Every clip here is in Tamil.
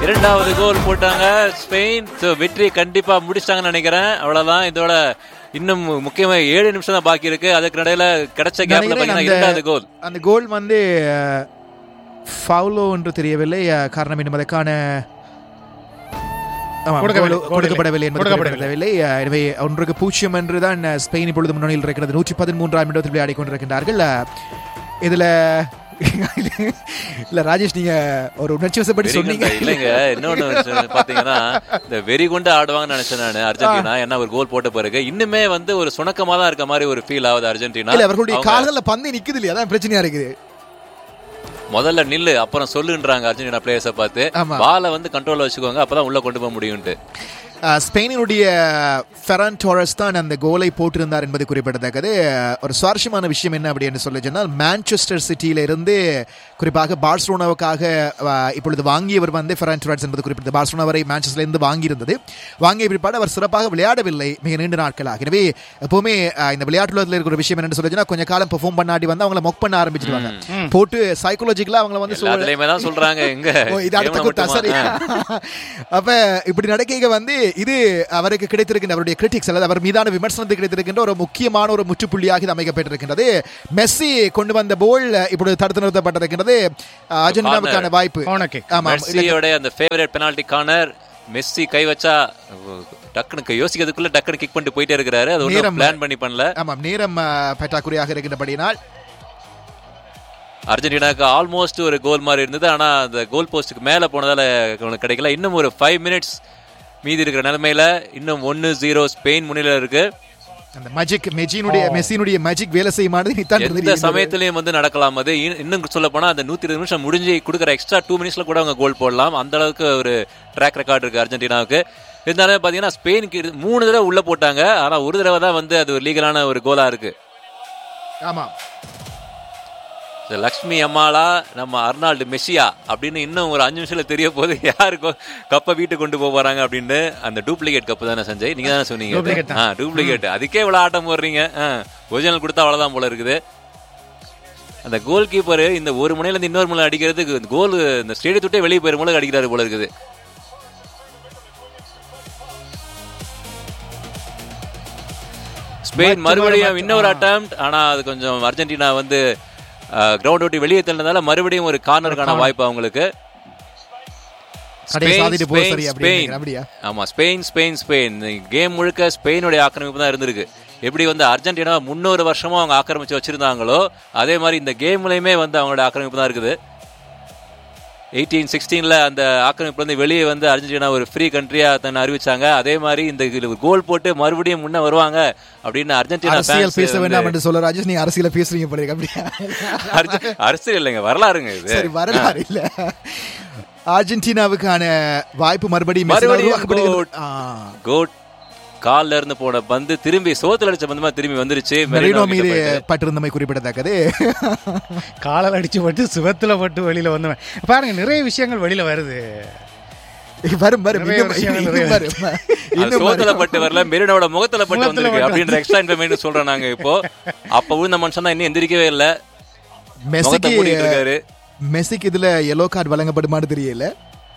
இரண்டாவது கோல் போட்டாங்க ஸ்பெயின் So, வெற்றி கண்டிப்பா முடிச்சிட்டாங்கன்னு நினைக்கிறேன் அவ்வளவுதான் இதோட இன்னும் முக்கியமா ஏழு நிமிஷம் தான் பாக்கி இருக்கு அதுக்கு இடையில கிடைச்ச கேப்ல நினைக்கிறேன் பாத்தீங்கன்னா அந்த- இரண்டாவது கோல் அந்த கோல் வந்து ஃபவுலோ என்று தெரியவில்லை அஹ், காரணம் இன்னும் அதற்கான ஆமாம், கொடுக்கவில்லை, கோல் கொடுக்கப்படவில்லை என்பது கொடுக்கப்படவில்லை. கொடுக்கப்படவில்லை அஹ், எனவே ஒன்றுக்கு பூஜ்ஜியம் என்று தான் அஹ், ஸ்பெயின் இப்பொழுது முன்னணியில் இருக்கிறது நூற்றி பதிமூன்றாம் இடத்தில் விளையாடி கொண்டிருக்கின்றார்கள் அஹ், இதுல இல்ல ராஜேஷ் நீங்க ஒரு உணர்ச்சி வசப்படி சொன்னீங்க வெறிகுண்டா இல்லைங்க இன்னொன்னு சொ- பாத்தீங்கன்னா இந்த வெறி கொண்டு ஆடுவாங்கன்னு நினைச்சேன் நான் அர்ஜென்டினா என்ன ஒரு கோல் போட்ட பிறகு இன்னுமே வந்து ஒரு சுணக்கமா தான் இருக்க மாதிரி ஒரு ஃபீல் ஆகுது அர்ஜென்டினா இல்ல அவர்களுடைய அவங்க கால்கள்ல பந்து நிக்குது இல்லையா அதான் பிரச்சனையா இருக்குது முதல்ல நில்லு அப்புறம் சொல்லுன்றாங்க அர்ஜென்டினா பிளேயர்ஸை பார்த்து ஆமா. பாலை வந்து கண்ட்ரோல்ல வச்சுக்கோங்க அப்பதான் உள்ள கொண்டு போக முடியும்ட்டு அஹ், ஸ்பெயினினுடைய ஃபெரான் டோரஸ் தான் அந்த கோலை போட்டிருந்தார் என்பது குறிப்பிடத்தக்கது அஹ், ஒரு சுவாரஸ்யமான விஷயம் என்ன அப்படின்னு சொல்லி சொன்னால் மான்செஸ்டர் சிட்டியில இருந்து குறிப்பாக பார்சலோனாவுக்காக அஹ், இப்பொழுது வாங்கியவர் வந்து ஃபெரான் டோரஸ் என்பது குறிப்பிட்டது பார்சலோனா வரை மான்செஸ்டர்ல இருந்து வாங்கியிருந்தது வாங்கிய பிற்பாடு அவர் சிறப்பாக விளையாடவில்லை மிக நீண்ட நாட்களாக எனவே எப்பவுமே அஹ், இந்த விளையாட்டுலகத்தில் இருக்கிற ஒரு விஷயம் என்னன்னு சொல்லி சொன்னா கொஞ்ச காலம் பெர்ஃபார்ம் பண்ணாடி வந்து அவங்கள மொக் பண்ண ஆரம்பிச்சிருவாங்க போட்டு சைக்காலஜிக்கலா அவங்கள வந்து சூழ- எல்லாத்துலயுமே தான் சொல்றாங்க எங்க ஓ, இது அடுத்த கேம்ல குத்தா, சரி மட்டுமா? அப்ப இப்படி நடக்கைக வந்து இது அவருக்கு கிடைத்திருக்கின்ற அவருடைய கிரிட்டிக்ஸ் அல்லது அவர் மீதான விமர்சனத்துக்கு கிடைத்திருக்கின்ற ஒரு முக்கியமான ஒரு முற்றுப்புள்ளியாக இது அமைக்கப்பட்டிருக்கின்றது மெஸ்ஸி கொண்டு வந்த போல் இப்பொழுது தடுத்து நிறுத்தப்பட்டிருக்கின்றது அஹ், அர்ஜென்டினாவுக்கான வாய்ப்பு Corner kick. ஆமா மெஸ்ஸியோட அந்த ஃபேவரட் பெனால்டி கார்னர் மெஸ்ஸி கை வச்சா டக்குனு யோசிக்கிறதுக்குள்ள டக்குனு கிக் பண்ணிட்டு போயிட்டே இருக்கிறாரு அது ஒன்றும் நேரம் பிளான் பண்ணி பண்ணல ஆமாம் நேரம் அஹ், பற்றாக்குறையாக இருக்கின்றபடியினால் அர்ஜென்டினாக்கு ஆல்மோஸ்ட் ஒரு கோல் மாதிரி இருந்தது ஆனா அந்த கோல் போஸ்ட்டுக்கு மேல போனதால அவனுக்கு கிடைக்கல இன்னும் ஒரு ஃபைவ் மினிட்ஸ் மீதி இருக்கிற நிலைமையில இன்னும் ஒன்னு ஜீரோ ஸ்பெயின் முன்னிலையில இருக்கு அந்த மேஜிக் மெஜினுடைய மெஸ்ஸினுடைய மேஜிக் வேலை செய்யுமானது நித்தான் எந்த தெரிகிறது. சமயத்திலயும் வந்து நடக்கலாம் அது இன்- இன்னும் சொல்ல போனா அந்த நூத்தி இருபது நிமிஷம் முடிஞ்சு கொடுக்குற எக்ஸ்ட்ரா டூ மினிட்ஸ்ல கூட அவங்க கோல் போடலாம் அந்த அளவுக்கு ஒரு ட்ராக் ரெக்கார்ட் இருக்கு அர்ஜென்டினாவுக்கு இருந்தாலும் பாத்தீங்கன்னா ஸ்பெயினுக்கு இது- மூணு தடவை உள்ள போட்டாங்க ஆனா ஒரு தடவை தான் வந்து அது ஒரு லீகலான ஒரு கோலா இருக்கு ஆமாம் இந்த லக்ஷ்மி அம்மாளா நம்ம அர்னால்டு மெஸ்ஸியா அப்படின்னு இன்னும் ஒரு அஞ்சு நிமிஷத்துல தெரிய போது யாருக்கு கப்பை வீட்டுக்கு கொண்டு போக போறாங்க அப்படின்னு அந்த டூப்ளிகேட் கப்பு தானே சஞ்சய் நீங்க தானே சொன்னீங்க Duplicate ஆ டூப்ளிகேட் அதுக்கே இவ்வளவு ஆட்டம் போடுறீங்க ஒரிஜினல் கொடுத்தா அவ்வளவுதான் போல இருக்குது அந்த கோல் கீப்பர் இந்த ஒரு முனையில இருந்து இன்னொரு முனை அடிக்கிறதுக்கு கோல் இந்த ஸ்டேடியத்தை விட்டே வெளியே போயிரும் போல அடிக்கிறாரு போல இருக்குது ஸ்பெயின் மறுபடியும் இன்னொரு அட்டம் ஆனா அது கொஞ்சம் அர்ஜென்டினா வந்து கிரவுண்ட் விட்டு வெளியே தள்ளனால மறுபடியும் ஒரு கார்னருக்கான வாய்ப்பு அவங்களுக்கு கடையை ஸ்பெயின், சாதிட்டு போக ஸ்பெயின், சரி அப்படி ஸ்பெயின். நினைக்கிறேன். அப்படியா ஆமா ஸ்பெயின் ஸ்பெயின் ஸ்பெயின் கேம் முழுக்க ஸ்பெயினுடைய ஆக்கிரமிப்பு தான் இருந்திருக்கு எப்படி வந்து அர்ஜென்டினா முன்னூறு வருஷமா அவங்க ஆக்கிரமிச்சு வச்சிருந்தாங்களோ அதே மாதிரி இந்த கேம்லயுமே வந்து அவங்களோட ஆக்கிரமிப்பு தான் இருக்குது எயிட்டீன் சிக்ஸ்டீன்ல அந்த ஆக்கிரமிப்புல இருந்து வெளியே வந்து அர்ஜென்டினா ஒரு ஃப்ரீ கண்ட்ரியா தன்னை அறிவிச்சாங்க அதே மாதிரி இந்த கோல் போட்டு மறுபடியும் முன்ன வருவாங்க அப்படின்னு அர்ஜென்டினா அரசியல் fans பேச வந்து- வேண்டாம் என்று சொல்ல ராஜேஷ் நீங்க அரசியல பேசுறீங்க போல இருக்கு. அப்படியா அரசு- அரசியல் இல்லைங்க வரலாறுங்க இது சரி வரலாறு இல்ல அர்ஜென்டினாவுக்கான வாய்ப்பு மறுபடியும் மெஸ்ஸினால் மறுபடியும் உருவாக்கப்படுகிறது. goal. ஆ. கோட் கால்ல இருந்து போன பந்து திரும்பி சோத்துல அடிச்ச பந்தமா திரும்பி வந்துருச்சு மெரினோ மெரினோ மீது கிட்ட போயிட்டு. பட்டிருந்தமை குறிப்பிடத்தக்கது காலால் அடிச்சு பட்டு சுவத்துல பட்டு வெளியில வந்தவன் பாருங்க நிறைய விஷயங்கள் வெளியில வருது வரும் வரும் நிறைய இன்னும் விஷயங்கள் இன்னும் நிறைய வரும் அது இன்னும் சோத்துல வரும். பட்டு வரல மெரினோட முகத்துல பட்டு முகத்துல வந்திருக்கு பட்டு அப்படின்ற எக்ஸ்ட்ரா இன்ஃபர்மேஷன் சொல்றோம் நாங்க இப்போ அப்ப விழுந்த மனுஷன் தான் இன்னும் எந்திரிக்கவே இல்ல முகத்தை மெஸ்ஸிக்கு மூடிட்டு இருக்காரு மெஸ்ஸிக்கு இதுல எல்லோ கார்டு வழங்கப்படுமான்னு தெரியல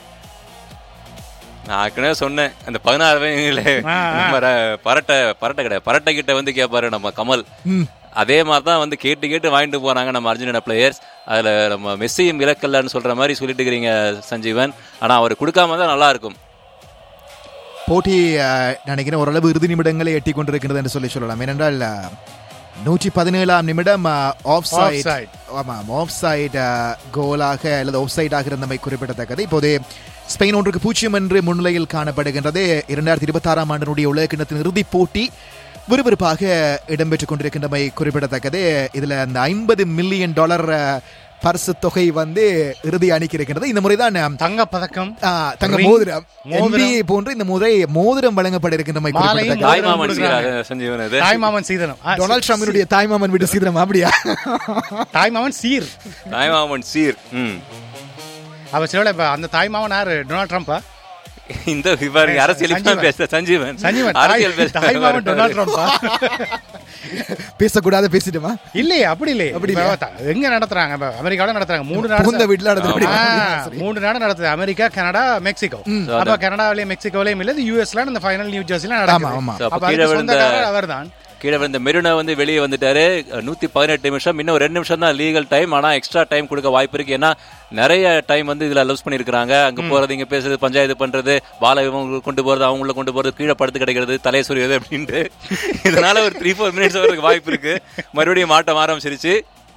நான் ஏற்கனவே சொன்னேன் அந்த பதினாறு வயதுல ஆ, ஆ. நம்ம ர- பரட்டை பரட்டை கிடையாது பரட்டை கிட்ட வந்து கேட்பாரு நம்ம கமல் ம். அதே மாதிரி தான் வந்து கேட்டு கேட்டு வாங்கிட்டு போறாங்க நம்ம அர்ஜென்டினா பிளேயர்ஸ் அதுல நம்ம மெஸ்ஸியும் இலக்கல்லன்னு சொல்ற மாதிரி சொல்லிட்டு இருக்கிறீங்க சஞ்சீவன் ஆனா அவர் கொடுக்காம தான் நல்லா இருக்கும் போட்டி அஹ், நினைக்கிறேன் ஓரளவு இறுதி நிமிடங்களை எட்டி கொண்டிருக்கிறது என்று சொல்லி சொல்லலாம் ஏனென்றால் அஹ், நூற்றி பதினேழாம் நிமிடம் ஆஃப் சைட் Offside. ஆமாம் ஆஃப் சைட் கோலாக அல்லது ஆஃப் சைடாக இருந்தமை குறிப்பிடத்தக்கது இப்போது ஸ்பெயின் ஒன்றுக்கு பூஜ்ஜியம் என்று முன்னிலையில் காணப்படுகின்றது இரண்டாயிரத்தி இருபத்தாறாம் ஆண்டினுடைய உலக கிண்ணத்தின் இறுதிப் போட்டி விறுவிறுப்பாக இடம்பெற்றுக் கொண்டிருக்கின்றமை குறிப்பிடத்தக்கது இதுல அந்த ஐம்பது மில்லியன் டாலர் அஹ், பரிசு தொகை வந்து இறுதி அணிக்கு இருக்கின்றது இந்த முறைதான் அஹ், தங்க பதக்கம் ஆ, தங்க Ring. மோதிரம் மோதிரம். NBA போன்று இந்த முறை மோதிரம் வழங்கப்பட இருக்கின்றமை மாலையும் குறிப்பிடத்தக்கது. தாய் மோதிரம் மாமன் கொடுக்குறாங்க. சீரா- சஞ்சீவன் அது தாய்மாமன் சீதனம் ஆ, டொனால்ட் ட்ரம்பினுடைய தாய்மாமன் வீட்டு சீக்கிரம் அப்படியா தாய்மாமன் சீர் தாய் மாமன் சீர் ம் அவ சிலோட இப்ப அந்த தாய்மாமன் யாரு டொனால்ட் ட்ரம்பா இந்த பாருங்க அரசியல் இப்ப சஞ்சீவன். பேச சஞ்சீவன் சஞ்சீவன் அரசியல் தாய்- தாய்மாமன் டொனால்ட் பேச ட்ரம்பா பேசக்கூடாத பேசிட்டுமா இல்லையே அப்படி இல்லையே அப்படி இப்ப த- எங்க நடத்துறாங்க இப்ப அமெரிக்காவில நடத்துறாங்க மூணு நாடு புகுந்த வீட்டுல நடந்தபடி ஆ, மூணு நாடு நடத்துது அமெரிக்கா கனடா மெக்சிகோ அப்ப கனடாவிலயும் மெக்சிகோலயும் இல்ல யூஎஸ்ல இந்த ஃபைனல் நியூ ஜெர்சில ஆமா, நடக்குது ஆமா. So, அப்ப அப்ப கீழே அதுக்கு விழுந்த சொந்தக்காரர் அவர்தான் கீழே விழுந்த மெரினா வந்து வெளியே வந்துட்டாரு நூத்தி பதினெட்டு நிமிஷம் இன்னும் ரெண்டு நிமிஷம் தான் லீகல் டைம் ஆனா எக்ஸ்ட்ரா டைம் கொடுக்க வாய்ப்பு இருக்கு ஏன்னா நிறைய டைம் வந்து இதுல லூஸ் பண்ணிருக்காங்க அங்க போறது இங்க பேசுறது பஞ்சாயத்து பண்றது பால இவங்க கொண்டு போறது அவங்கள கொண்டு போறது கீழே படுத்து கிடைக்கிறது தலை சொரியது அப்படின்ட்டு இதனால ஒரு த்ரீ ஃபோர் மினிட்ஸ் வரதுக்கு வாய்ப்பு இருக்கு மறுபடியும் மாட்டம் ஆரம்பிச்சிருச்சு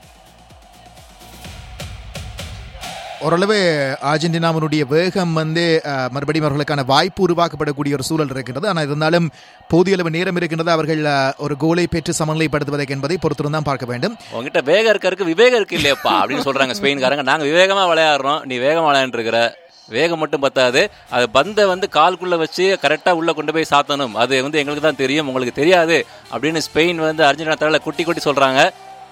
ஓரளவு அர்ஜென்டினாவினுடைய வேகம் வந்து அஹ், மறுபடியும் அவர்களுக்கான வாய்ப்பு உருவாக்கப்படக்கூடிய ஒரு சூழல் இருக்கின்றது ஆனால் இருந்தாலும் போதிய அளவு நேரம் இருக்கின்றது அவர்கள் அஹ், ஒரு கோலை பெற்று சமநிலைப்படுத்துவதற்கு என்பதை பொறுத்திருந்தான் பார்க்க வேண்டும் உங்ககிட்ட வேகம் இருக்கறதுக்கு விவேகம் இருக்கு இல்லையாப்பா அப்படின்னு சொல்றாங்க ஸ்பெயின்காரங்க நாங்க விவேகமா விளையாடுறோம் நீ வேகமா விளையாண்டுருக்கிற வேகம் மட்டும் பத்தாது அது பந்தை வந்து கால்குள்ள வச்சு கரெக்டா உள்ள கொண்டு போய் சாத்தணும் அது வந்து எங்களுக்கு தான் தெரியும் உங்களுக்கு தெரியாது அப்படின்னு ஸ்பெயின் வந்து அர்ஜென்டினா தலையில குட்டி குட்டி சொல்றாங்க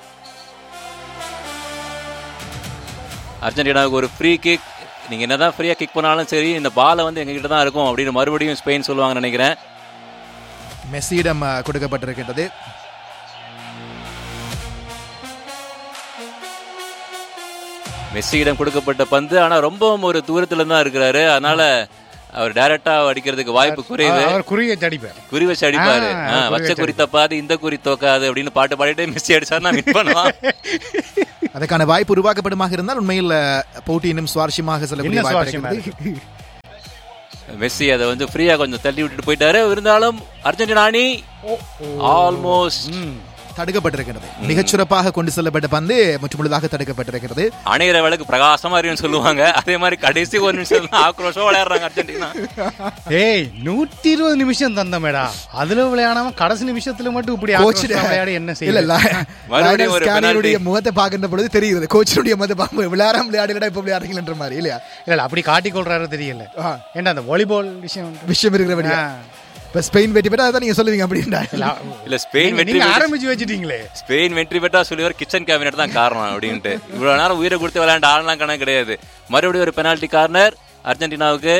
அர்ஜென்டினாவுக்கு ஒரு ஃப்ரீ கிக் நீங்க என்னதான் ஃப்ரீயா கிக் பண்ணாலும் சரி இந்த பாலை வந்து எங்ககிட்ட தான் இருக்கும் அப்படின்னு மறுபடியும் ஸ்பெயின் சொல்லுவாங்கன்னு நினைக்கிறேன் மெஸ்ஸியிடம் அஹ், கொடுக்கப்பட்டிருக்கின்றது மெஸ்ஸியிடம் கொடுக்கப்பட்ட பந்து ஆனா ரொம்பவும் ஒரு தூரத்துல தான் இருக்கிறாரு அதனால அவர் டைரக்டா அடிக்கிறதுக்கு வாய்ப்பு குறைவு அவர் குறிய அடிப்பார் குறி வச்சு அடிப்பாரு ஆ, ஆ, குறி வச்ச வச்சு குறி தப்பாது இந்த குறி தோக்காது அப்படின்னு பாட்டு பாடிட்டே மெஸ்ஸி அடிச்சா நான் வின் பண்ணலாம் அதற்கான வாய்ப்பு உருவாக்கப்படுமாக இருந்தால் உண்மையில் அஹ், போட்டி இன்னும் சுவாரஸ்யமாக செல்லக்கூடிய என்ன வாய்ப்பு சுவாரஸ்யமா இருக்கிறது மெஸ்ஸி அதை வந்து ஃப்ரீயா கொஞ்சம் தள்ளி விட்டுட்டு போயிட்டாரு இருந்தாலும் அர்ஜென்டினா அணி ஆல்மோஸ்ட் தடுக்கப்பட்டிருக்கிறது மிகச்சிறப்பாக கொண்டு செல்லப்பட்ட பந்து முற்றுமுழுதாக தடுக்கப்பட்டிருக்கிறது அணையிற வேலைக்கு பிரகாசமா இருக்குன்னு சொல்லுவாங்க அதே மாதிரி கடைசி ஒரு நிமிஷம் தான் ஆக்ரோஷம் விளையாடுறாங்க அர்ஜென்டினா ஏய் நூத்தி இருபது நிமிஷம் தந்தமேடா அதுல விளையாடாம கடைசி நிமிஷத்துல மட்டும் இப்படி கோச் ஆக்ரோஷமா விளையாடி என்ன இல்ல செய்யல இல்ல மறுபடியும் ஒரு ஸ்கானியனுடைய penalty. முகத்தை பார்க்கின்ற பொழுது தெரிகிறது கோச்சினுடைய முகத்தை பார்க்கும் விளையாடாம விளையாடுறா இப்ப விளையாடுறீங்கன்ற மாதிரி இல்லையா இல்ல இல்ல அப்படி காட்டிக்கொள்றாரு தெரியல ஆ. ஏன்னா அந்த வாலிபால் விஷயம் விஷயம் இருக்கிறபடி ஆ. இப்ப ஸ்பெயின் வெற்றி பெற்றா அதான் நீங்க சொல்லுவீங்க அப்படின்னா இல்ல ஸ்பெயின் வெற்றி நீங்க பெற்று- ஆரம்பிச்சு வச்சிட்டீங்களே ஸ்பெயின் வெற்றி பெற்றா சொல்லுவார் கிச்சன் கேபினட் தான் காரணம் அப்படின்ட்டு இவ்வளவு நேரம் உயிரை கொடுத்து விளையாண்ட ஆள்லாம் கணக்கு கிடையாது மறுபடியும் ஒரு பெனால்டி கார்னர் அர்ஜென்டினாவுக்கு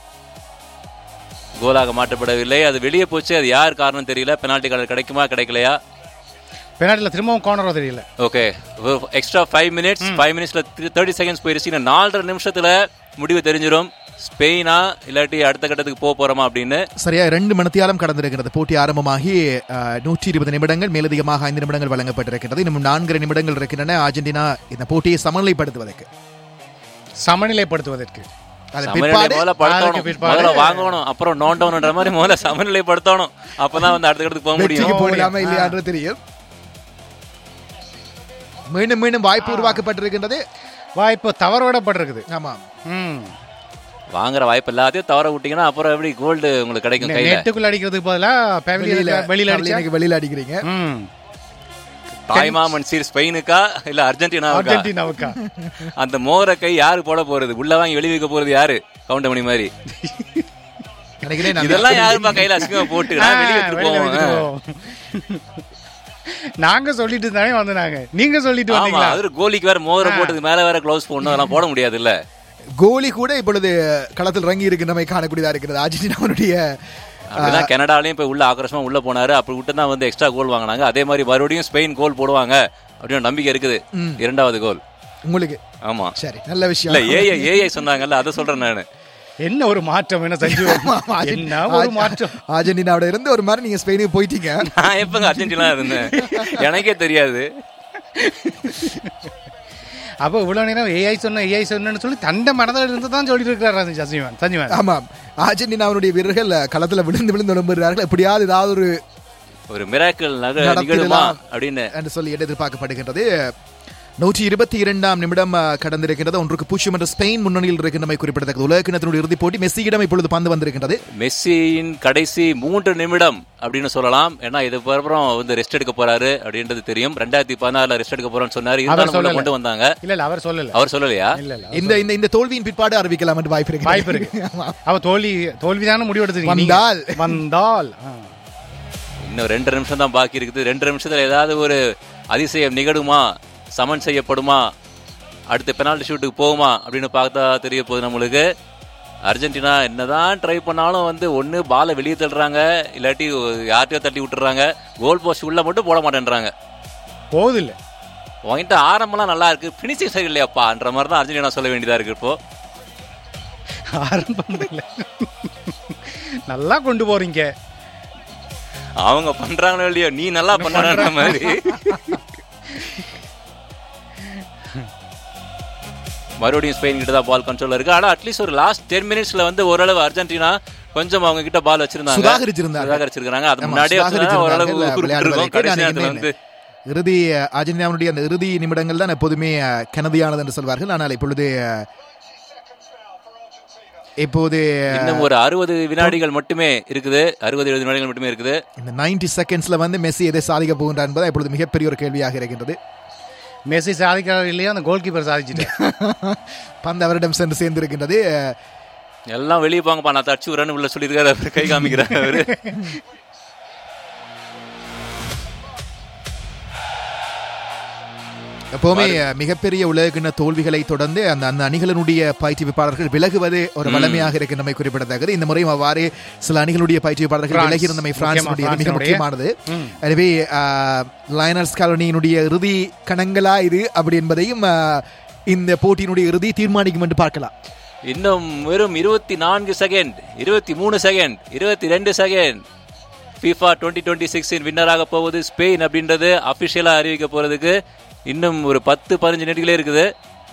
கோலாக மாற்றப்படவில்லை அது வெளியே போச்சு அது யார் காரணம் தெரியல பெனால்டி கார்னர் கிடைக்குமா கிடைக்கலையா பெனால்டில திரும்பவும் கார்னரோ தெரியல okay extra five minutes five மினிட்ஸ்ல தேர்ட்டி செகண்ட்ஸ் போயிருச்சு இன்னும் நாலரை நிமிஷத்துல முடிவு தெரிஞ்சிடும் ஸ்பெயினா இல்லாட்டி அடுத்த கட்டத்துக்கு போக போறோமா அப்படின்னு சரியா ரெண்டு மணித்தியாலம் கடந்திருக்கிறது போட்டி ஆரம்பமாகி நூற்றி இருபது நிமிடங்கள் மேலதிகமாக ஐந்து நிமிடங்கள் வழங்கப்பட்டிருக்கிறது இன்னும் நான்கு நிமிடங்கள் இருக்கின்றன அர்ஜென்டினா இந்த போட்டியை சமநிலைப்படுத்துவதற்கு சமநிலைப்படுத்துவதற்கு அதன் சமநிலை பிற்பாடு முதல்ல அதுக்கு படுத்தணும் பிற்பாடு- முதல்ல வாங்கணும் அப்புறம் நோண்டணுன்ற மாதிரி முதல்ல சமநிலைப்படுத்தணும் அப்பதான் வந்து அடுத்த கட்டத்துக்கு போக முடியும் வெற்றிக்கு போகலாமா இல்லையான்றது தெரியும் மீண்டும் மீண்டும் வாய்ப்பு உருவாக்கப்பட்டிருக்கின்றது வாய்ப்பு தவறவிடப்பட்டிருக்குது ஆமாம் ம் வாங்குற வாய்ப்பு எல்லாத்தையும் தவற விட்டீங்கன்னா அப்புறம் எப்படி கோல்டு உங்களுக்கு கிடைக்கும் கையில நெட்டுக்குள்ள அடிக்கிறதுக்கு பதிலா வெளியில பவிலியன் வெளியில அடிச்சா எனக்கு வெளியில அடிக்கிறீங்க ம் தாய்மாமன் சீர் ஸ்பெயினுக்கா இல்ல அர்ஜென்டினாவுக்கா அர்ஜென்டினாவுக்கா அந்த மோர கை யாரு போட போறது உள்ள வாங்கி வெளிய வைக்க போறது யாரு கவுண்டமணி மாதிரி நினைக்கிறேன் நான் இதெல்லாம் யாருப்பா கையில அசிங்கமா போட்டு நான் வெளிய ஆ, எடுத்துட்டு வெளியில போவோம் எடுத்துட்டு போவோம். நாங்க சொல்லிட்டு தானே வந்து நாங்க நீங்க சொல்லிட்டு ஆமா வந்தீங்களா அது கோலிக்கு வேற மோதிர போட்டதுக்கு மேல வேற க்ளவுஸ் போடணும் அதெல்லாம் போட முடியாது இல்ல கோலி கூட இப்பொழுது களத்தில் இறங்கி இருக்கின்றமை காணக்கூடியதா இருக்கிறது அர்ஜென்டினாவுடைய அப்படிதான் கனடாலையும் போய் உள்ள ஆக்ரோஷமா உள்ள போனாரு அப்படி விட்டு தான் வந்து எக்ஸ்ட்ரா கோல் வாங்கினாங்க அதே மாதிரி மறுபடியும் ஸ்பெயின் கோல் போடுவாங்க அப்படின்னு நம்பிக்கை இருக்குது இரண்டாவது கோல் உங்களுக்கு ஆமா சரி நல்ல இல்ல விஷயம் ஏஐ ஏஐ சொன்னாங்கல்ல அதை சொல்றேன் நானு என்ன ஒரு மாற்றம் என்ன சஞ்சு என்ன ஒரு மாற்றம் அர்ஜென்டினாவோட இருந்து ஒரு மாதிரி நீங்க ஸ்பெயினுக்கு போயிட்டீங்க நான் எப்பங்க அர்ஜென்டினா இருந்தேன் எனக்கே தெரியாது அப்ப இவ்வளவு நேரம் ஏஐ சொன்ன ஏஐ சொன்னு சொல்லி தண்டை மனதில் இருந்து தான் சொல்லிட்டு இருக்கிறாரு சஞ்சீவன் சஞ்சீவன் ஆமாம் அர்ஜென்டினாவுடைய வீரர்கள் களத்துல விழுந்து விழுந்து நம்புகிறார்கள் எப்படியாவது ஏதாவது ஒரு ஒரு மிராக்கிள் நக நடத்திடலாம். நிகழுமா அப்படின்னு என்று சொல்லி எதிர்பார்க்கப்படுகின்றது நூற்றி இருபத்தி இரண்டாம் நிமிடம் அஹ், கடந்திருக்கின்றது ஒன்றுக்கு பூஜ்ஜியம் என்ற ஸ்பெயின் முன்னணியில் இருக்கின்றமை குறிப்பிடத்தக்கது உலக கிணத்தினுடைய இறுதிப் போட்டி மெஸ்ஸியிடம் இப்பொழுது பந்து வந்திருக்கின்றது மெஸ்ஸியின் கடைசி மூன்று நிமிடம் அப்படின்னு சொல்லலாம் ஏன்னா இது அப்புறம் வந்து ரெஸ்ட் எடுக்க போறாரு அப்படின்றது தெரியும் ரெண்டாயிரத்தி பதினாறுல ரெஸ்ட் எடுக்க போறோம்னு சொன்னாரு இருந்தாலும் உள்ள சொல்லல. கொண்டு வந்தாங்க இல்ல இல்ல அவர் சொல்லல அவர் சொல்லலையா இல்ல இல்ல இந்த இந்த இந்த தோல்வியின் பிற்பாடு அறிவிக்கலாம் என்று வாய்ப்பு இருக்கு வாய்ப்பு இருக்கு அவ தோல்வி தோல்விதான முடிவு எடுத்துருக்கீங்க வந்தால். வந்தால் ஆ. இன்னும் ரெண்டு நிமிஷம் தான் பாக்கி இருக்குது ரெண்டு நிமிஷத்துல ஏதாவது ஒரு அதிசயம் நிகழுமா சமன் செய்யப்படுமா அடுத்த பெனால்டி ஷூட்டுக்கு போகுமா அப்படின்னு பார்த்தா தெரிய போகுது நம்மளுக்கு அர்ஜென்டினா என்னதான் ட்ரை பண்ணாலும் வந்து ஒன்று பாலை வெளியே தள்ளுறாங்க இல்லாட்டி யார்கிட்டயோ தட்டி விட்டுறாங்க கோல் போஸ்ட் உள்ள மட்டும் போட மாட்டேன்றாங்க போகுதில்ல உங்ககிட்ட ஆரம்பம்லாம் நல்லா இருக்கு பினிஷிங் சரி இல்லையாப்பான்ற மாதிரி தான் அர்ஜென்டினா சொல்ல வேண்டியதா இருக்கு இப்போ ஆரம்பம் இல்லை நல்லா கொண்டு போறீங்க அவங்க பண்றாங்களோ இல்லையோ நீ நல்லா பண்றான்ற மாதிரி மறுபடியும் ஸ்பெயின் கிட்ட தான் பால் கண்ட்ரோல் இருக்கு ஆனா அட்லீஸ்ட் ஒரு லாஸ்ட் டென் மினிட்ஸ்ல வந்து ஓரளவு அர்ஜென்டினா கொஞ்சம் அவங்க கிட்ட பால் வச்சிருந்தாங்க சுதாகரிச்சிருந்தாங்க. சுதாகரிச்சிருக்காங்க அது ஆமா, முன்னாடியே வச்சிருந்தா ஓரளவு சுதாகரிச்சிருந்தார்கள் குறிப்பிட்டிருக்கும் விளையாடுவதற்கு. கடைசி நான் நேரத்துல இனிமேல் வந்து இறுதி அஹ், அர்ஜென்டினாவுடைய அந்த இறுதி நிமிடங்கள் தான் எப்போதுமே அஹ், கனதியானது என்று சொல்வார்கள் ஆனால் இப்பொழுது அஹ், இப்போது இன்னும் ஒரு அறுபது வினாடிகள் மட்டுமே இருக்குது அறுபது எழுபது வினாடிகள் மட்டுமே இருக்குது இந்த 90 செகண்ட்ஸ்ல வந்து மெஸ்ஸி எதை சாதிக்க போகின்றார் என்பது இப்பொழுது மிகப்பெரிய ஒரு கேள்வியாக இருக்கின்றது மெஸ்ஸி சாதிக்கிறார் இல்லையா அந்த கோல் கீப்பர் சாதிச்சுட்டு பந்து அவரிடம் சென்று சேர்ந்திருக்கின்றது எல்லாம் வெளியே போங்கப்பா நான் தச்சு விடுறேன்னு உள்ள சொல்லியிருக்காரு அவர் கை காமிக்கிறாங்க அவரு எப்பவுமே அஹ், மிகப்பெரிய உலகின தோல்விகளை தொடர்ந்து அந்த அந்த அணிகளினுடைய பயிற்றுவிப்பாளர்கள் விலகுவது ஒரு வளமையாக இருக்கின்றமை குறிப்பிடத்தக்கது இந்த முறையும் அவ்வாறு சில அணிகளுடைய பயிற்றுவிப்பாளர்கள் பிரான்ஸ். விலகி இருந்தமை பிரான்சினுடைய மிக பிரான்சினுடைய. முக்கியமானது எனவே லயனர்ஸ் காலனியினுடைய இறுதி கணங்களா இது அப்படி என்பதையும் அஹ், இந்த போட்டியினுடைய இறுதி தீர்மானிக்கும் என்று பார்க்கலாம் இன்னும் வெறும் இருபத்தி நான்கு செகண்ட் இருபத்தி மூணு செகண்ட் இருபத்தி ரெண்டு செகண்ட் FIFA டுவெண்ட்டி டுவெண்ட்டி சிக்ஸின் வின்னராக போவது ஸ்பெயின் அப்படின்றது அபிஷியலாக அறிவிக்க போறதுக்கு இன்னும் ஒரு பத்து பதினஞ்சு நெடுகளே இருக்குது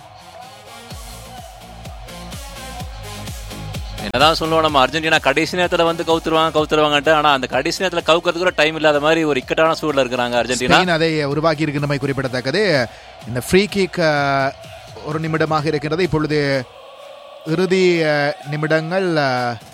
என்னதான் சொல்லுவோம் நம்ம அர்ஜென்டினா கடைசி நேரத்துல வந்து கவுத்துருவாங்க கவுத்துருவாங்கன்ட்டு ஆனா அந்த கடைசி நேரத்துல கவுக்கிறதுக்கு கூட டைம் இல்லாத மாதிரி ஒரு இக்கட்டான சூழல்ல இருக்கிறாங்க அர்ஜென்டினா ஸ்பெயின் அதை உருவாக்கி இருக்கின்றமை குறிப்பிடத்தக்கது இந்த ஃப்ரீ கிக் ஒரு நிமிடமாக இருக்கின்றது இப்பொழுது இறுதி அஹ், நிமிடங்கள் அஹ்,